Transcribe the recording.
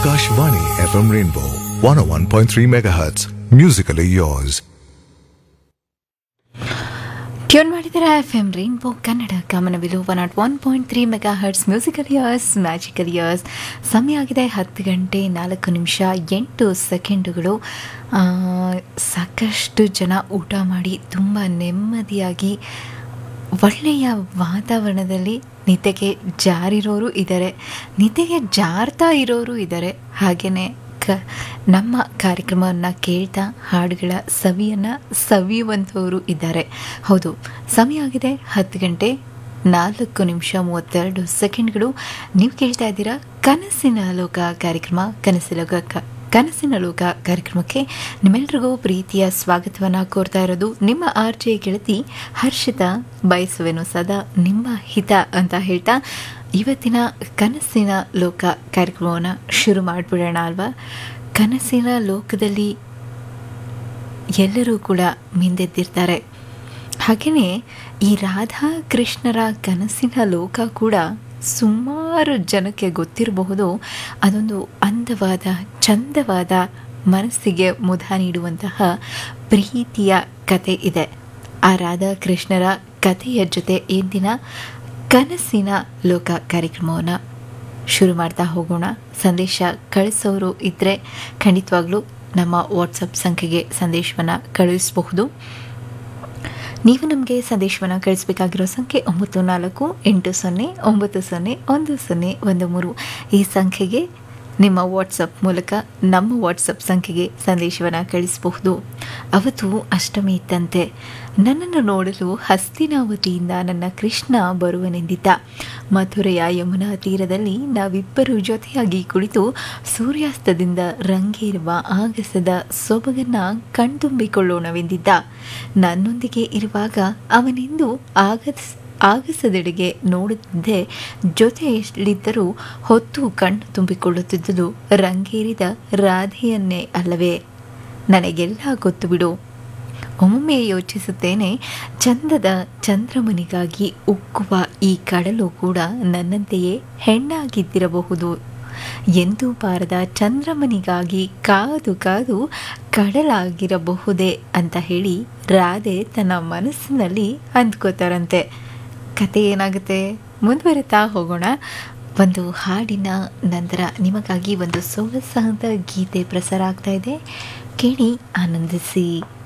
Akashvani FM Rainbow 101.3 MHz. Musically yours. Tune ಮಾಡಿದರೆ F M Rainbow Kannada ಗಮನವಿಲು one not one point three megahertz musical years magical years ಸಮಯ ಆಗಿದೆ ಹತ್ತು ಗಂಟೆ ನಾಲ್ಕು ನಿಮಿಷ ಎಂಟು ಸೆಕೆಂಡುಗಳು ಆ, ಸಾಕಷ್ಟು ಜನ ಊಟ ಮಾಡಿ ತುಂಬ ನೆಮ್ಮದಿಯಾಗಿ ಒಳ್ಳೆಯ ವಾತಾವರಣದಲ್ಲಿ ನಿದ್ದೆಗೆ ಜಾರಿರೋರು ಇದ್ದಾರೆ ನಿದ್ದೆಗೆ ಜಾರ್ತಾ ಇರೋರು ಇದ್ದಾರೆ ಹಾಗೆಯೇ ಕ ನಮ್ಮ ಕಾರ್ಯಕ್ರಮವನ್ನು ಕೇಳ್ತಾ ಹಾಡುಗಳ ಸವಿಯನ್ನು ಸವಿಯುವಂಥವರು ಇದ್ದಾರೆ ಹೌದು ಸಮಯ ಆಗಿದೆ ಹತ್ತು ಗಂಟೆ ನಾಲ್ಕು ನಿಮಿಷ ಮೂವತ್ತೆರಡು ಸೆಕೆಂಡ್ಗಳು ನೀವು ಕೇಳ್ತಾ ಇದ್ದೀರಾ ಕನಸಿನ ಲೋಕ ಕಾರ್ಯಕ್ರಮ ಕನಸಿನ ಲೋಕ ಕ- ಕನಸಿನ ಲೋಕ ಕಾರ್ಯಕ್ರಮಕ್ಕೆ ನಿಮ್ಮೆಲ್ರಿಗೂ ಪ್ರೀತಿಯ ಸ್ವಾಗತವನ್ನು ಕೋರ್ತಾ ಇರೋದು ನಿಮ್ಮ ಆರ್ ಜೆ ಗೆಳತಿ ಹರ್ಷಿತಾ ಬಯಸುವೆನು ಸದಾ ನಿಮ್ಮ ಹಿತ ಅಂತ ಹೇಳ್ತಾ ಇವತ್ತಿನ ಕನಸಿನ ಲೋಕ ಕಾರ್ಯಕ್ರಮವನ್ನು ಶುರು ಮಾಡಿಬಿಡೋಣ ಅಲ್ವಾ ಕನಸಿನ ಲೋಕದಲ್ಲಿ ಎಲ್ಲರೂ ಕೂಡ ಮಿಂದೆದ್ದಿರ್ತಾರೆ ಹಾಗೆಯೇ ಈ ರಾಧಾ ಕೃಷ್ಣರ ಕನಸಿನ ಲೋಕ ಕೂಡ ಸುಮಾರು ಜನಕ್ಕೆ ಗೊತ್ತಿರಬಹುದು ಅದೊಂದು ಅಂದವಾದ ಚಂದವಾದ ಮನಸ್ಸಿಗೆ ಮುದ ನೀಡುವಂತಹ ಪ್ರೀತಿಯ ಕತೆ ಇದೆ ಆ ರಾಧಾ ಕೃಷ್ಣರ ಕಥೆಯ ಜೊತೆ ಇಂದಿನ ಕನಸಿನ ಲೋಕ ಕಾರ್ಯಕ್ರಮವನ್ನು ಶುರು ಮಾಡ್ತಾ ಹೋಗೋಣ ಸಂದೇಶ ಕಳಿಸೋರು ಇದ್ದರೆ ಖಂಡಿತವಾಗ್ಲೂ ನಮ್ಮ ವಾಟ್ಸಪ್ ಸಂಖ್ಯೆಗೆ ಸಂದೇಶವನ್ನು ಕಳುಹಿಸಬಹುದು ನೀವು ನಮಗೆ ಸಂದೇಶವನ್ನು ಕಳಿಸಬೇಕಾಗಿರೋ ಸಂಖ್ಯೆ ಒಂಬತ್ತು ನಾಲ್ಕು ಎಂಟು ಸೊನ್ನೆ ಒಂಬತ್ತು ಸೊನ್ನೆ ಒಂದು ಸೊನ್ನೆ ಒಂದು ಮೂರು ಈ ಸಂಖ್ಯೆಗೆ ನಿಮ್ಮ ವಾಟ್ಸಪ್ ಮೂಲಕ ನಮ್ಮ ವಾಟ್ಸಪ್ ಸಂಖ್ಯೆಗೆ ಸಂದೇಶವನ್ನು ಕಳಿಸಬಹುದು ಅವತ್ತು ಅಷ್ಟಮಿ ಇತ್ತಂತೆ ನನ್ನನ್ನು ನೋಡಲು ಹಸ್ತಿನಾವತಿಯಿಂದ ನನ್ನ ಕೃಷ್ಣ ಬರುವನೆಂದಿದ್ದ ಮಥುರೆಯ ಯಮುನಾ ತೀರದಲ್ಲಿ ನಾವಿಬ್ಬರು ಜೊತೆಯಾಗಿ ಕುಳಿತು ಸೂರ್ಯಾಸ್ತದಿಂದ ರಂಗೇರುವ ಆಗಸದ ಸೊಬಗನ್ನ ಕಣ್ತುಂಬಿಕೊಳ್ಳೋಣವೆಂದಿದ್ದ ನನ್ನೊಂದಿಗೆ ಇರುವಾಗ ಅವನೆಂದು ಆಗಸ್ ಆಗಸದೆಡೆಗೆ ನೋಡುತ್ತಿದ್ದೆ ಜೊತೆಯಲ್ಲಿದ್ದರೂ ಹೊತ್ತು ಕಣ್ಣು ತುಂಬಿಕೊಳ್ಳುತ್ತಿದ್ದುದು ರಂಗೇರಿದ ರಾಧೆಯನ್ನೇ ಅಲ್ಲವೇ ನನಗೆಲ್ಲ ಗೊತ್ತು ಬಿಡು ಒಮ್ಮೊಮ್ಮೆ ಯೋಚಿಸುತ್ತೇನೆ ಚಂದದ ಚಂದ್ರಮನಿಗಾಗಿ ಉಕ್ಕುವ ಈ ಕಡಲು ಕೂಡ ನನ್ನಂತೆಯೇ ಹೆಣ್ಣಾಗಿದ್ದಿರಬಹುದು ಎಂದೂ ಬಾರದ ಚಂದ್ರಮನಿಗಾಗಿ ಕಾದು ಕಾದು ಕಡಲಾಗಿರಬಹುದೇ ಅಂತ ಹೇಳಿ ರಾಧೆ ತನ್ನ ಮನಸ್ಸಿನಲ್ಲಿ ಅಂದ್ಕೋತಾರಂತೆ ಕತೆ ಏನಾಗುತ್ತೆ ಮುಂದುವರಿತಾ ಹೋಗೋಣ ಒಂದು ಹಾಡಿನ ನಂತರ ನಿಮಗಾಗಿ ಒಂದು ಸೊಗಸಾದ ಗೀತೆ ಪ್ರಸಾರ ಆಗ್ತಾ ಇದೆ ಕೇಳಿ ಆನಂದಿಸಿ